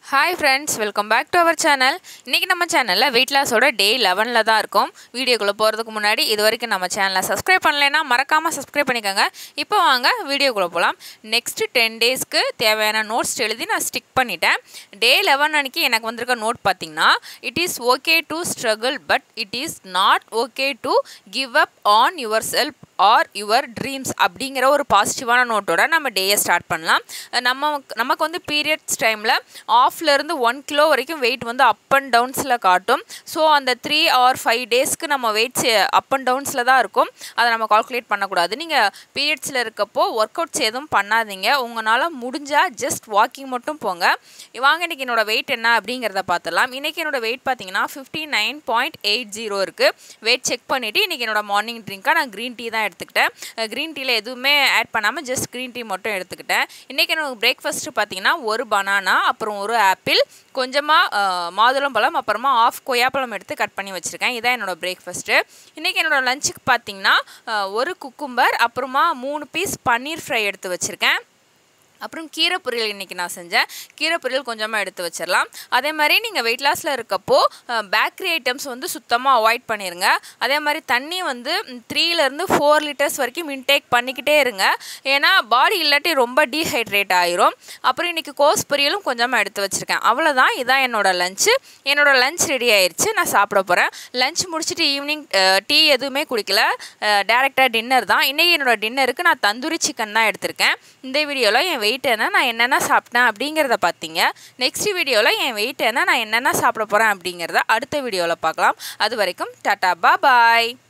hi friends welcome back to our channel இன்றைக்கி நம்ம சேனலில் வெயிட் லாஸோட டே லெவனில் தான் இருக்கும் வீடியோக்குள்ளே போகிறதுக்கு முன்னாடி இது வரைக்கும் நம்ம சேனலை சப்ஸ்கிரைப் பண்ணலைன்னா மறக்காமல் சப்ஸ்கிரைப் பண்ணிக்கோங்க இப்போ வாங்க வீடியோக்குள்ளே போகலாம் நெக்ஸ்ட்டு டென் டேஸ்க்கு தேவையான நோட்ஸ் எழுதி நான் ஸ்டிக் பண்ணிட்டேன் டே லெவன் அன்னைக்கு எனக்கு வந்திருக்க நோட் பார்த்தீங்கன்னா it is okay to struggle but it is not okay to give up on yourself or your dreams அப்படிங்கிற ஒரு பாசிட்டிவான நோட்டோட நம்ம டேயை ஸ்டார்ட் பண்ணலாம் நம்ம நமக்கு வந்து பீரியட்ஸ் டைமில் ஆஃப்லேருந்து ஒன் கிலோ வரைக்கும் வெயிட் வந்து அப் அண்ட் டவுன்ஸில் காட்டும் ஸோ அந்த த்ரீ ஆர் ஃபைவ் டேஸ்க்கு நம்ம வெயிட்ஸ் அப் அண்ட் டவுன்ஸில் தான் இருக்கும் அதை நம்ம கால்குலேட் பண்ணக்கூடாது நீங்கள் பீரியட்ஸில் இருக்கப்போ ஒர்க் அவுட்ஸ் எதுவும் பண்ணாதீங்க உங்களால் முடிஞ்சால் ஜஸ்ட் வாக்கிங் மட்டும் போங்க வாங்க இன்றைக்கி என்னோட வெயிட் என்ன அப்படிங்கிறத பார்த்துடலாம் இன்றைக்கி என்னோட வெயிட் பார்த்தீங்கன்னா fifty nine point eight zero இருக்குது வெயிட் செக் பண்ணிவிட்டு இன்றைக்கி என்னோட மார்னிங் ட்ரிங்காக நான் க்ரீன் டீ தான் எடுத்துக்கிட்டேன் க்ரீன் டீயில் எதுவுமே ஆட் பண்ணாமல் ஜஸ்ட் க்ரீன் டீ மட்டும் எடுத்துக்கிட்டேன் இன்றைக்கி எனக்கு பிரேக்ஃபாஸ்ட்டு பார்த்தீங்கன்னா ஒரு பனானா அப்புறம் ஒரு ஆப்பிள் கொஞ்சமாக மாதுளம்பழம் அப்புறமா ஆஃப் கொய்யாப்பழம் எடுத்து கட் பண்ணி வச்சுருக்கேன் இதான் என்னோடய பிரேக்ஃபாஸ்ட்டு இன்றைக்கி என்னோடய லஞ்சுக்கு பார்த்தீங்கன்னா ஒரு குக்கும்பர் அப்புறமா மூணு பீஸ் பன்னீர் ஃப்ரை எடுத்து வச்சுருக்கேன் அப்புறம் கீரை பொரியல் இன்றைக்கி நான் செஞ்சேன் கீரை பொரியல் கொஞ்சமாக எடுத்து வச்சிடலாம் அதே மாதிரி நீங்கள் வெயிட் லாஸில் இருக்கப்போ பேக்கரி ஐட்டம்ஸ் வந்து சுத்தமாக அவாய்ட் பண்ணிடுங்க அதே மாதிரி தண்ணி வந்து த்ரீலேருந்து ஃபோர் லிட்டர்ஸ் வரைக்கும் இன்டேக் பண்ணிக்கிட்டே இருங்க ஏன்னா பாடி இல்லாட்டி ரொம்ப டீஹைட்ரேட் ஆயிரும் அப்புறம் இன்றைக்கி கோஸ் பொரியலும் கொஞ்சமாக எடுத்து வச்சுருக்கேன் அவ்வளோதான் இதான் என்னோடய லஞ்சு என்னோடய லஞ்ச் ரெடி ஆயிடுச்சு நான் சாப்பிட போகிறேன் லஞ்ச் முடிச்சுட்டு ஈவினிங் டீ எதுவுமே குடிக்கல டேரெக்டாக டின்னர் தான் இன்றைக்கி என்னோடய டின்னருக்கு நான் தந்தூரி சிக்கன் தான் எடுத்திருக்கேன் இந்த வீடியோவில் என் வெயிட் என்ன நான் என்னென்ன சாப்பிட்டேன் அப்படிங்கிறத பார்த்தீங்க நெக்ஸ்ட் வீடியோவில் என் வெயிட் என்ன நான் என்னென்ன சாப்பிட போகிறேன் அப்படிங்கிறத அடுத்த வீடியோவில் பார்க்கலாம் அது வரைக்கும் டாட்டா பா பாய்